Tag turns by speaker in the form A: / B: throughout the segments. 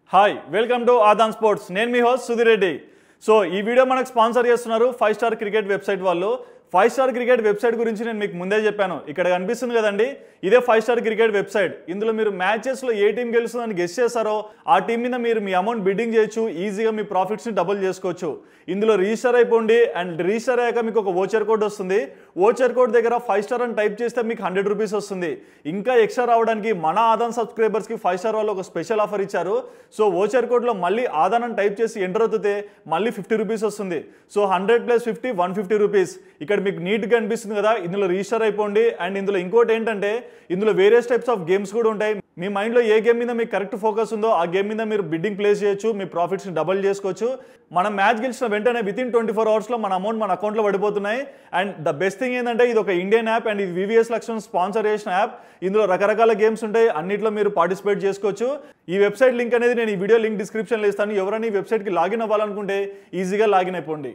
A: hi welcome to Aadan sports నేను మీ host Sudheer Reddy so ఈ వీడియో మనకు స్పాన్సర్ చేస్తున్నారు ఫైవ్ స్టార్ క్రికెట్ వెబ్సైట్ వాళ్ళు ఫైవ్ స్టార్ క్రికెట్ వెబ్సైట్ గురించి నేను మీకు ముందే చెప్పాను ఇక్కడ కనిపిస్తుంది కదండి ఇదే ఫైవ్ స్టార్ క్రికెట్ వెబ్సైట్ ఇందులో మీరు మ్యాచెస్లో ఏ టీం గెలుస్తుందని గెస్ట్ చేస్తారో ఆ టీం మీద మీరు మీ అమౌంట్ బిడ్డింగ్ చేయొచ్చు ఈజీగా మీ ప్రాఫిట్స్ని డబుల్ చేసుకోవచ్చు ఇందులో రిజిస్టర్ అయిపోండి అండ్ రిజిస్టర్ అయ్యాక మీకు ఒక ఓచర్ కోడ్ వస్తుంది ఓచర్ కోడ్ దగ్గర ఫైవ్ స్టార్ అని టైప్ చేస్తే మీకు హండ్రెడ్ రూపీస్ వస్తుంది ఇంకా ఎక్స్ట్రా రావడానికి మన ఆదాన్ సబ్స్క్రైబర్స్కి ఫైవ్ స్టార్ వాళ్ళు ఒక స్పెషల్ ఆఫర్ ఇచ్చారు సో ఓచర్ కోడ్లో మళ్ళీ ఆదాన్ అని టైప్ చేసి ఎంటర్ అవుతే మళ్ళీ ఫిఫ్టీ రూపీస్ వస్తుంది so hundred plus fifty one fifty rupees ఇక్కడ మీకు నీట్గా అనిపిస్తుంది కదా ఇందులో రిజిస్టర్ అయిపోండి అండ్ ఇందులో ఇంకోటి ఏంటంటే ఇందులో వేరియస్ టైప్స్ ఆఫ్ గేమ్స్ కూడా ఉంటాయి మీ మైండ్లో ఏ గేమ్ మీద మీకు కరెక్ట్ ఫోకస్ ఉందో ఆ గేమ్ మీద మీరు బిడ్డింగ్ ప్లేస్ చేయొచ్చు మీ ప్రాఫిట్స్ని డబుల్ చేసుకోవచ్చు మనం మ్యాచ్ గెలిచిన వెంటనే విత్ ఇన్ ట్వంటీ ఫోర్ అవర్స్లో మన అమౌంట్ మన అకౌంట్లో పడిపోతున్నాయి అండ్ ద బెస్ట్ థింగ్ ఏంటంటే ఇది ఒక ఇండియన్ యాప్ అండ్ ఇది వివిఎస్ లక్ష్మణ్ స్పాన్సర్ చేసిన యాప్ ఇందులో రకరకాల గేమ్స్ ఉంటాయి అన్నిట్లో మీరు పార్టిసిపేట్ చేసుకోవచ్చు ఈ వెబ్సైట్ లింక్ అనేది నేను ఈ వీడియో లింక్ డిస్క్రిప్షన్లో ఇస్తాను ఎవరైనా ఈ వెబ్సైట్కి లాగిన్ అవ్వాలనుకుంటే ఈజీగా లాగిన్ అయిపోండి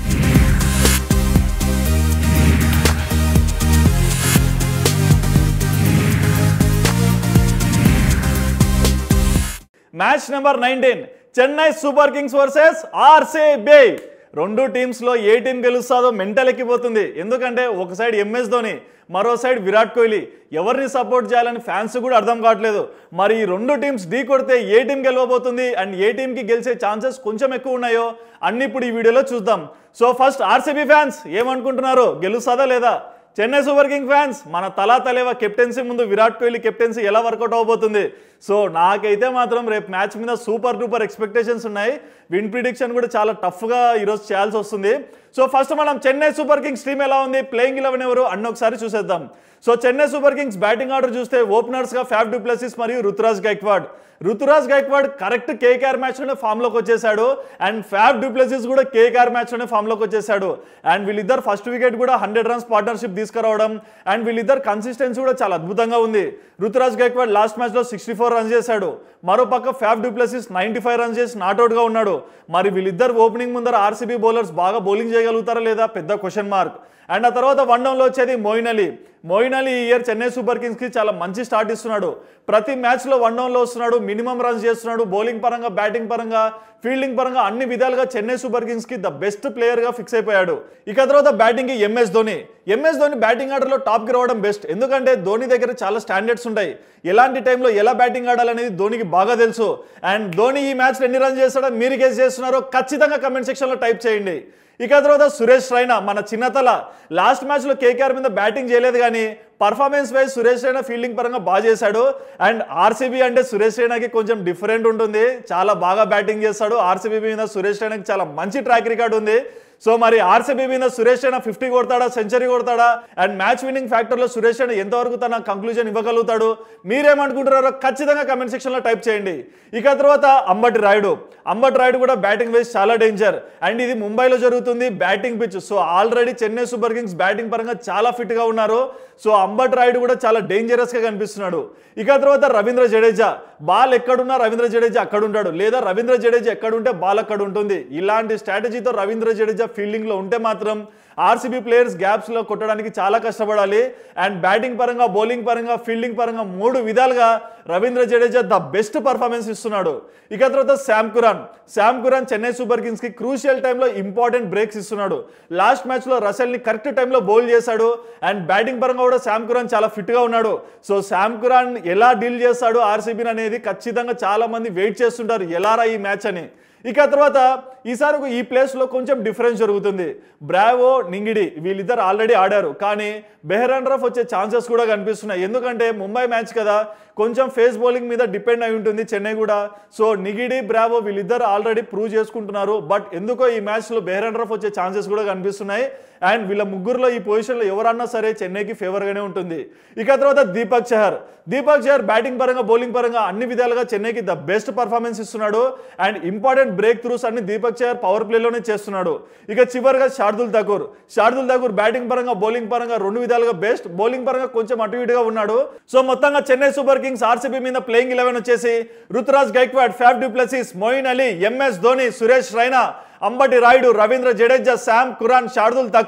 A: match number nineteen Chennai Super Kings versus RCB రెండు టీమ్స్లో ఏ టీం గెలుస్తుందో మెంటల్ ఎక్కిపోతుంది ఎందుకంటే ఒక సైడ్ ఎంఎస్ ధోని మరో సైడ్ విరాట్ కోహ్లీ ఎవరిని సపోర్ట్ చేయాలని ఫ్యాన్స్ కూడా అర్థం కావట్లేదు మరి ఈ రెండు టీమ్స్ ఢీ కొడితే ఏ టీం గెలవబోతుంది అండ్ ఏ టీంకి గెలిచే ఛాన్సెస్ కొంచెం ఎక్కువ ఉన్నాయో అన్ని ఇప్పుడు ఈ వీడియోలో చూద్దాం సో ఫస్ట్ ఆర్సీబీ ఫ్యాన్స్ ఏమనుకుంటున్నారు గెలుస్తుందా లేదా చెన్నై సూపర్ కింగ్ ఫ్యాన్స్ మన తలా తలేవ కెప్టెన్సీ ముందు విరాట్ కోహ్లీ కెప్టెన్సీ ఎలా వర్కౌట్ అవబోతుంది సో నాకైతే మాత్రం రేపు మ్యాచ్ మీద సూపర్ డూపర్ ఎక్స్పెక్టేషన్స్ ఉన్నాయి విన్ ప్రిడిక్షన్ కూడా చాలా టఫ్గా ఈరోజు చేయాల్సి వస్తుంది సో ఫస్ట్ మనం చెన్నై సూపర్ కింగ్స్ టీం ఎలా ఉంది ప్లేయింగ్ ఇలెవెన్ ఎవరు అన్న ఒకసారి చూసేద్దాం so Chennai Super Kings batting order చూస్తే ఓపెనర్స్గా ఫ్యాఫ్ డూప్లెసిస్ మరియు రుతురాజ్ గైక్వాడ్ రుతురాజ్ గైక్వాడ్ కరెక్ట్ కేకేఆర్ మ్యాచ్లోనే ఫామ్లోకి వచ్చేసాడు అండ్ ఫ్యాఫ్ డూప్లెసిస్ కూడా కేకేఆర్ మ్యాచ్లోనే ఫామ్లోకి వచ్చేసాడు అండ్ వీళ్ళిద్దరు ఫస్ట్ వికెట్ కూడా హండ్రెడ్ రన్స్ పార్ట్నర్షిప్ తీసుకురావడం అండ్ వీళ్ళిద్దరు కన్సిస్టెన్సీ కూడా చాలా అద్భుతంగా ఉంది రుతురాజ్ గైక్వాడ్ లాస్ట్ మ్యాచ్లో సిక్స్టీ ఫోర్ రన్స్ చేశాడు మరో పక్క Faf du Plessis ninety five runs చేసి నాట్అవుట్గా ఉన్నాడు మరి వీళ్ళిద్దరు ఓపెనింగ్ ముందర ఆర్సీబీ బౌలర్స్ బాగా బౌలింగ్ చేయగలుగుతారా లేదా పెద్ద క్వశ్చన్ మార్క్ అండ్ ఆ తర్వాత వన్ డౌన్లో వచ్చేది మోయిన్ అలీ మోయిన్ అలీ ఈ ఇయర్ చెన్నై సూపర్ కింగ్స్కి చాలా మంచి స్టార్ట్ ఇస్తున్నాడు ప్రతి మ్యాచ్లో వన్ డౌన్లో వస్తున్నాడు మినిమం రన్స్ చేస్తున్నాడు బౌలింగ్ పరంగా బ్యాటింగ్ పరంగా ఫీల్డింగ్ పరంగా అన్ని విధాలుగా చెన్నై సూపర్ కింగ్స్కి ద బెస్ట్ ప్లేయర్గా ఫిక్స్ అయిపోయాడు ఇక తర్వాత బ్యాటింగ్కి MS Dhoni MS Dhoni batting ఆర్డర్లో టాప్కి రావడం బెస్ట్ ఎందుకంటే ధోని దగ్గర చాలా స్టాండర్డ్స్ ఉంటాయి ఎలాంటి టైంలో ఎలా బ్యాటింగ్ ఆడాలనేది ధోనికి బాగా తెలుసు అండ్ ధోని ఈ మ్యాచ్లో ఎన్ని రన్స్ చేస్తాడో మీరు గెస్ చేస్తున్నారో ఖచ్చితంగా కమెంట్ సెక్షన్లో టైప్ చేయండి ఇక తర్వాత సురేష్ రైనా మన చిన్నతల లాస్ట్ మ్యాచ్లో కేకేఆర్ మీద బ్యాటింగ్ చేయలేదు కానీ performance wise Suresh Raina fielding పరంగా బాగా చేశాడు అండ్ ఆర్సీబీ అంటే సురేష్ రైనాకి కొంచెం డిఫరెంట్ ఉంటుంది చాలా బాగా బ్యాటింగ్ చేస్తాడు ఆర్సీబీ మీద సురేష్ రైనాకి చాలా మంచి ట్రాక్ రికార్డ్ ఉంది సో మరి ఆర్సీబీ మీద సురేష్ రైనా ఫిఫ్టీ కొడతాడా సెంచరీ కొడతాడా అండ్ మ్యాచ్ విన్నింగ్ ఫ్యాక్టర్లో సురేష్ రైనా ఎంతవరకు తన కంక్లూజన్ ఇవ్వగలుగుతాడు మీరేమనుకుంటున్నారో ఖచ్చితంగా కమెంట్ సెక్షన్లో టైప్ చేయండి ఇక తర్వాత అంబటి రాయుడు అంబటి రాయుడు కూడా బ్యాటింగ్ వేసి చాలా డేంజర్ అండ్ ఇది ముంబైలో జరుగుతుంది batting pitch so already Chennai Super Kings batting పరంగా చాలా ఫిట్గా ఉన్నారు సో అంబటి రాయుడు కూడా చాలా డేంజరస్గా కనిపిస్తున్నాడు ఇక తర్వాత రవీంద్ర జడేజా బాల్ ఎక్కడున్నా రవీంద్ర జడేజా అక్కడ ఉంటాడు లేదా రవీంద్ర జడేజా ఎక్కడ ఉంటే బాల్ అక్కడ ఉంటుంది ఇలాంటి స్ట్రాటజీతో రవీంద్ర జడేజా ఫీల్డింగ్లో ఉంటే మాత్రం ఆర్సీబీ ప్లేయర్స్ గ్యాప్స్లో కొట్టడానికి చాలా కష్టపడాలి అండ్ బ్యాటింగ్ పరంగా బౌలింగ్ పరంగా ఫీల్డింగ్ పరంగా మూడు విధాలుగా Ravindra Jadeja the best performance ఇస్తున్నాడు ఇక తర్వాత Sam Curran Sam Curran Chennai Super కింగ్స్కి క్రూషియల్ టైంలో ఇంపార్టెంట్ బ్రేక్స్ ఇస్తున్నాడు లాస్ట్ మ్యాచ్లో రసెల్ని కరెక్ట్ టైంలో బౌల్ చేశాడు అండ్ బ్యాటింగ్ పరంగా కూడా శామ్ కురాన్ చాలా ఫిట్గా ఉన్నాడు సో శామ్ కురాన్ ఎలా డీల్ చేస్తాడు ఆర్సీబీని అనేది ఖచ్చితంగా చాలా మంది వెయిట్ చేస్తుంటారు ఎలారా ఈ మ్యాచ్ అని ఇక తర్వాత ఈసారి ఈ ప్లేస్లో కొంచెం డిఫరెన్స్ జరుగుతుంది బ్రావో నింగిడి వీళ్ళిద్దరు ఆల్రెడీ ఆడారు కానీ బెహరాన్ రఫ్ వచ్చే ఛాన్సెస్ కూడా కనిపిస్తున్నాయి ఎందుకంటే ముంబై మ్యాచ్ కదా కొంచెం ఫేస్ బౌలింగ్ మీద డిపెండ్ అయి ఉంటుంది చెన్నై కూడా సో నిగిడి బ్రావో వీళ్ళిద్దరు ఆల్రెడీ ప్రూవ్ చేసుకుంటున్నారు బట్ ఎందుకో ఈ మ్యాచ్లో బెహరాన్ రఫ్ వచ్చే ఛాన్సెస్ కూడా కనిపిస్తున్నాయి అండ్ వీళ్ళ ముగ్గురులో ఈ పొజిషన్లో ఎవరన్నా సరే చెన్నైకి ఫేవర్గానే ఉంటుంది ఇక తర్వాత దీపక్ చహర్ దీపక్ చహర్ బ్యాటింగ్ పరంగా బౌలింగ్ పరంగా అన్ని విధాలుగా చెన్నైకి ద బెస్ట్ పర్ఫార్మెన్స్ ఇస్తున్నాడు అండ్ ఇంపార్టెంట్ బ్రేక్ త్రూస్ అన్ని దీపక్ చహర్ పవర్ ప్లేలోనే చేస్తున్నాడు ఇక చివరిగా శార్దుల్ ఠాకూర్ శార్దుల్ ఠాకూర్ బ్యాటింగ్ పరంగా బౌలింగ్ పరంగా రెండు విధాలుగా బెస్ట్ బౌలింగ్ పరంగా కొంచెం అటు ఇటుగా ఉన్నాడు సో మొత్తంగా చెన్నై సూపర్ కింగ్స్ ఆర్సీబీ మీద ప్లేయింగ్ ఇలెవెన్ వచ్చేసి Ruturaj Gaikwad Faf du Plessis Moeen Ali MS Dhoni Suresh Raina Ambati Rayudu Ravindra Jadeja Sam Curran Shardul Thakur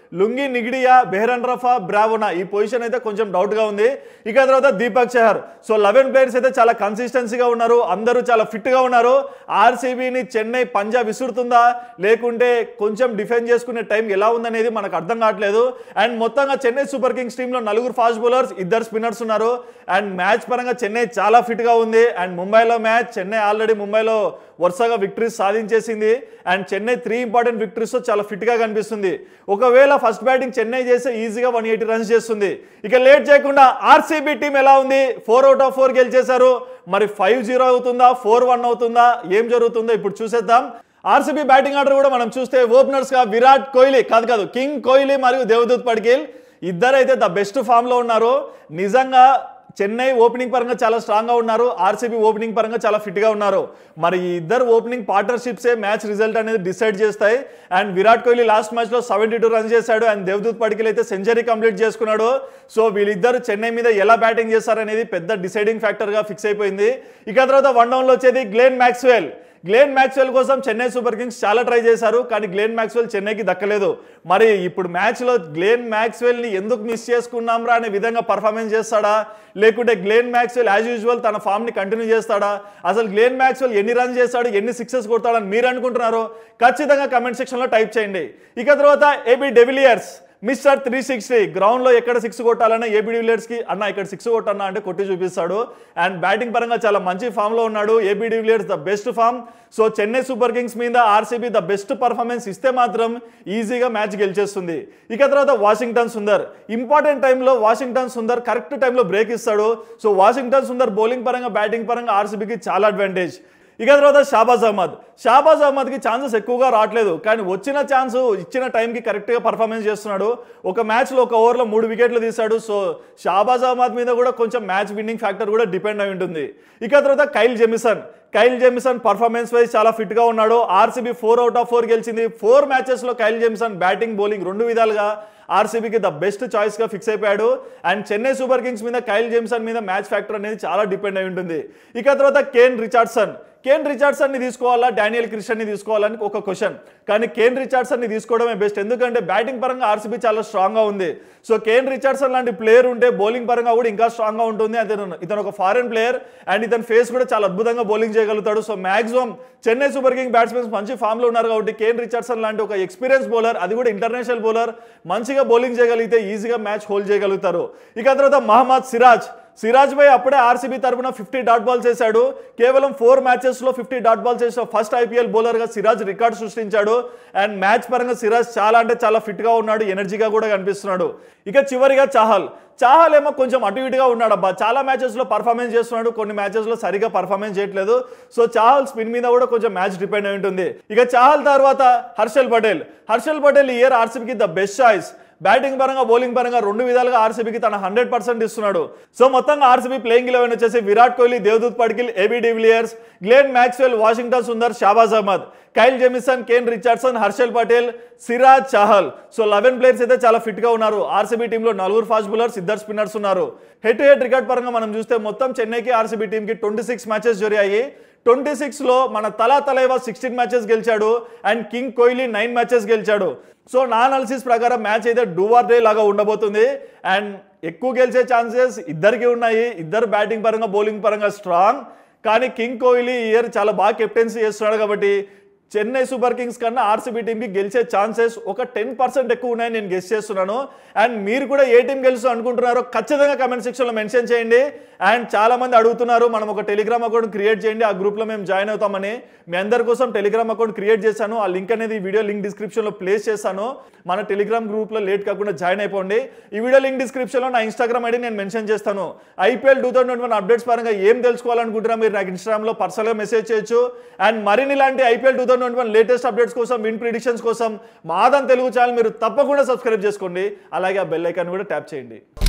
A: Lungi Ngidi బెహరన్ రఫా బ్రావోనా ఈ పొజిషన్ అయితే కొంచెం డౌట్గా ఉంది ఇక తర్వాత Deepak Chahar so eleven players అయితే చాలా కన్సిస్టెన్సీగా ఉన్నారు అందరూ చాలా ఫిట్గా ఉన్నారు ఆర్సీబీని చెన్నై పంజా విసురుతుందా లేకుంటే కొంచెం డిఫెండ్ చేసుకునే టైం ఎలా ఉందనేది మనకు అర్థం కావట్లేదు అండ్ మొత్తంగా చెన్నై సూపర్ కింగ్స్ టీంలో నలుగురు ఫాస్ట్ బౌలర్స్ ఇద్దరు స్పిన్నర్స్ ఉన్నారు అండ్ మ్యాచ్ పరంగా చెన్నై చాలా ఫిట్గా ఉంది అండ్ ముంబైలో మ్యాచ్ చెన్నై ఆల్రెడీ ముంబైలో వరుసగా విక్టరీస్ సాధించేసింది అండ్ చెన్నై త్రీ ఇంపార్టెంట్ విక్టరీస్తో చాలా ఫిట్గా కనిపిస్తుంది ఒకవేళ ఫస్ట్ బ్యాటింగ్ చెన్నై చేస్తే ఈజీగా వన్ ఎయిటీ రన్స్ చేస్తుంది ఇక లేట్ చేయకుండా ఆర్సీబీ టీం ఎలా ఉంది ఫోర్ అవుట్ ఆఫ్ ఫోర్ గెలిచేశారు మరి ఫైవ్ జీరో అవుతుందా ఫోర్ వన్ అవుతుందా ఏం జరుగుతుందో ఇప్పుడు చూసేద్దాం ఆర్సీబీ బ్యాటింగ్ ఆర్డర్ కూడా మనం చూస్తే ఓపెనర్స్ గా విరాట్ కోహ్లీ కాదు కాదు కింగ్ కోహ్లీ మరియు దేవదూత్ పడికిల్ ఇద్దరైతే ద బెస్ట్ ఫామ్ లో ఉన్నారు నిజంగా చెన్నై ఓపెనింగ్ పరంగా చాలా స్ట్రాంగ్గా ఉన్నారు ఆర్సీబీ ఓపెనింగ్ పరంగా చాలా ఫిట్గా ఉన్నారు మరి ఈ ఇద్దరు ఓపెనింగ్ పార్ట్నర్షిప్సే మ్యాచ్ రిజల్ట్ అనేది డిసైడ్ చేస్తాయి అండ్ విరాట్ కోహ్లీ లాస్ట్ మ్యాచ్లో సెవెంటీ టూ రన్స్ చేశాడు అండ్ దేవదూత్ పడికిల్ అయితే సెంచరీ కంప్లీట్ చేసుకున్నాడు సో వీళ్ళిద్దరు చెన్నై మీద ఎలా బ్యాటింగ్ చేస్తారనేది పెద్ద డిసైడింగ్ ఫ్యాక్టర్గా ఫిక్స్ అయిపోయింది ఇక తర్వాత వన్ డౌన్లో వచ్చేది గ్లేన్ మ్యాక్స్వెల్ గ్లేన్ మ్యాక్స్వెల్ కోసం చెన్నై సూపర్ కింగ్స్ చాలా ట్రై చేశారు కానీ గ్లేన్ మ్యాక్స్వెల్ చెన్నైకి దక్కలేదు మరి ఇప్పుడు మ్యాచ్లో గ్లేన్ మ్యాక్స్వెల్ని ఎందుకు మిస్ చేసుకున్నాంరా అనే విధంగా పర్ఫార్మెన్స్ చేస్తాడా లేకుంటే గ్లేన్ మ్యాక్స్వెల్ యాజ్ యూజువల్ తన ఫామ్ని కంటిన్యూ చేస్తాడా అసలు గ్లేన్ మ్యాక్స్వెల్ ఎన్ని రన్స్ చేస్తాడు ఎన్ని సిక్సెస్ కొడతాడని మీరు అనుకుంటున్నారు ఖచ్చితంగా కమెంట్ సెక్షన్లో టైప్ చేయండి ఇక తర్వాత AB de Villiers mister three sixty గ్రౌండ్లో ఎక్కడ సిక్స్ కొట్టాలన్నా ఏబీ డివిలియర్స్కి అన్న ఇక్కడ సిక్స్ కొట్టన్నా అంటే కొట్టి చూపిస్తాడు అండ్ బ్యాటింగ్ పరంగా చాలా మంచి ఫామ్లో ఉన్నాడు AB de Villiers the best form so Chennai Super Kings మీద ఆర్సీబీ ద బెస్ట్ పర్ఫార్మెన్స్ ఇస్తే మాత్రం ఈజీగా మ్యాచ్ గెలిచేస్తుంది ఇక తర్వాత వాషింగ్టన్ సుందర్ ఇంపార్టెంట్ టైంలో వాషింగ్టన్ సుందర్ కరెక్ట్ టైంలో బ్రేక్ ఇస్తాడు సో వాషింగ్టన్ సుందర్ బౌలింగ్ పరంగా బ్యాటింగ్ పరంగా ఆర్సీబీకి చాలా అడ్వాంటేజ్ ఇక తర్వాత షాబాజ్ అహ్మద్ షాబాజ్ అహ్మద్కి ఛాన్సెస్ ఎక్కువగా రావట్లేదు కానీ వచ్చిన ఛాన్స్ ఇచ్చిన టైంకి కరెక్ట్గా పర్ఫార్మెన్స్ చేస్తున్నాడు ఒక మ్యాచ్లో ఒక ఓవర్లో మూడు వికెట్లు తీశాడు సో షాబాజ్ అహ్మద్ మీద కూడా కొంచెం మ్యాచ్ విన్నింగ్ ఫ్యాక్టర్ కూడా డిపెండ్ అయి ఉంటుంది ఇక తర్వాత Kyle Jamieson Kyle Jamieson performance wise చాలా ఫిట్గా ఉన్నాడు RCB four out of four గెలిచింది ఫోర్ మ్యాచెస్లో కైల్ జెమిసన్ బ్యాటింగ్ బౌలింగ్ రెండు విధాలుగా ఆర్సీబీకి ద బెస్ట్ చాయిస్గా ఫిక్స్ అయిపోయాడు అండ్ చెన్నై సూపర్ కింగ్స్ మీద కైల్ జేమ్సన్ మీద మ్యాచ్ ఫ్యాక్టర్ అనేది చాలా డిపెండ్ అయి ఉంటుంది ఇక తర్వాత కేన్ రిచార్డ్సన్ కేన్ రిచార్డ్సన్ని తీసుకోవాలా డానియల్ క్రిస్టన్ని తీసుకోవాలని ఒక క్వశ్చన్ కానీ కేన్ రిచార్డ్సన్ని తీసుకోవడమే బెస్ట్ ఎందుకంటే బ్యాటింగ్ పరంగా ఆర్సీబీ చాలా స్ట్రాంగ్గా ఉంది సో కేన్ రిచార్డ్సన్ లాంటి ప్లేయర్ ఉంటే బౌలింగ్ పరంగా కూడా ఇంకా స్ట్రాంగ్గా ఉంటుంది అతను ఇతను ఒక ఫారెన్ ప్లేయర్ అండ్ ఇతని ఫేస్ కూడా చాలా అద్భుతంగా బౌలింగ్ చేయగలుగుతాడు so maximum Chennai Super King batsmens మంచి ఫామ్లో ఉన్నారు కాబట్టి కేన్ రిచార్డ్సన్ లాంటి ఒక ఎక్స్పీరియన్స్ బౌలర్ అది కూడా ఇంటర్నేషనల్ బౌలర్ మంచిగా బౌలింగ్ చేయగలిగితే ఈజీగా మ్యాచ్ హోల్డ్ చేయగలుగుతారు ఇక తర్వాత మహమ్మద్ సిరాజ్ సిరాజ్ భాయ్ అప్పుడే ఆర్సీబీ తరపున ఫిఫ్టీ డాట్ బాల్స్ వేశాడు కేవలం ఫోర్ మ్యాచెస్లో ఫిఫ్టీ డాట్ బాల్స్ వేసిన ఫస్ట్ ఐపీఎల్ బౌలర్గా సిరాజ్ రికార్డ్ సృష్టించాడు అండ్ మ్యాచ్ పరంగా సిరాజ్ చాలా అంటే చాలా ఫిట్గా ఉన్నాడు ఎనర్జీగా కూడా కనిపిస్తున్నాడు ఇక చివరిగా చాహల్ చాహల్ ఏమో కొంచెం అటు ఇటుగా ఉన్నాడు అబ్బా చాలా మ్యాచెస్లో పర్ఫార్మెన్స్ చేస్తున్నాడు కొన్ని మ్యాచెస్లో సరిగా పర్ఫార్మెన్స్ చేయట్లేదు సో చాహల్ స్పిన్ మీద కూడా కొంచెం మ్యాచ్ డిపెండ్ అయి ఉంటుంది ఇక చాహల్ తర్వాత హర్షల్ పటేల్ హర్షల్ పటేల్ ఈ ఇయర్ ఆర్సీబీకి ద బెస్ట్ చాయిస్ బ్యాటింగ్ పరంగా బౌలింగ్ పరంగా రెండు విధాలుగా ఆర్సీబీకి తన హండ్రెడ్ పర్సెంట్ ఇస్తున్నాడు సో మొత్తంగా ఆర్సీబీ ప్లేయింగ్ లెవెన్ వచ్చేసి Virat Kohli Devdutt Padikkal AB de Villiers Glenn Maxwell Washington Sundar Shahbaz Ahmed Kyle Jamieson Kane Richardson Harshal Patel Siraj Chahal so eleven players అయితే చాలా ఫిట్ గా ఉన్నారు ఆర్సీబీ టీంలో నలుగురు ఫాస్ట్ బౌలర్స్ ఇద్దరు స్పిన్నర్స్ ఉన్నారు హెడ్ టు హెడ్ రికార్డ్ పరంగా మనం చూస్తే మొత్తం చెన్నైకి ఆర్సీబీ టీంకి ట్వంటీ సిక్స్ మ్యాచెస్ జరిగాయి ట్వంటీ సిక్స్లో మన తలా తలైవా సిక్స్టీన్ మ్యాచెస్ గెలిచాడు and king Kohli nine matches గెలిచాడు సో నా అనాలిసిస్ ప్రకారం మ్యాచ్ అయితే డూవార్ డే లాగా ఉండబోతుంది అండ్ ఎక్కువ గెలిచే ఛాన్సెస్ ఇద్దరికి ఉన్నాయి ఇద్దరు బ్యాటింగ్ పరంగా బౌలింగ్ పరంగా స్ట్రాంగ్ కానీ కింగ్ కోహ్లీ ఈ ఇయర్ చాలా బాగా కెప్టెన్సీ చేస్తున్నాడు కాబట్టి చెన్నై సూపర్ కింగ్స్ కన్నా ఆర్సీబీ టీంకి గెలిచే ఛాన్సెస్ ఒక టెన్ పర్సెంట్ ఎక్కువ ఉన్నాయని నేను గెస్ చేస్తున్నాను అండ్ మీరు కూడా ఏ టీం గెలుసు అనుకుంటున్నారో ఖచ్చితంగా కమెంట్ సెక్షన్లో మెన్షన్ చేయండి అండ్ చాలా మంది అడుగుతున్నారు మనం ఒక టెలిగ్రామ్ అకౌంట్ క్రియేట్ చేయండి ఆ గ్రూప్లో మేము జాయిన్ అవుతామని మీ అందరి కోసం టెలిగ్రామ్ అకౌంట్ క్రియేట్ చేశాను ఆ లింక్ అనేది ఈ వీడియో లింక్ డిస్క్రిప్షన్లో ప్లేస్ చేశాను మన టెలిగ్రామ్ గ్రూప్లో లేట్ కాకుండా జాయిన్ అయిపోండి ఈ వీడియో లింక్ డిస్క్రిప్షన్లో నా ఇన్స్టాగ్రామ్ ఐడి నేను మెన్షన్ చేస్తాను IPL two thousand one updates పరంగా ఏం తెలుసుకోవాలనుకుంటున్నా మీరు నాకు ఇన్స్టాగ్రామ్లో పర్సనల్గా మెసేజ్ చేయొచ్చు అండ్ మరిన్ని ఇలాంటి IPL two thousand one latest updates కోసం విన్ ప్రిడిక్షన్స్ కోసం మాదన్ తెలుగు ఛానల్ మీరు తప్పకుండా సబ్స్క్రైబ్ చేసుకోండి అలాగే ఆ బెల్ ఐకాన్ కూడా ట్యాప్ చేయండి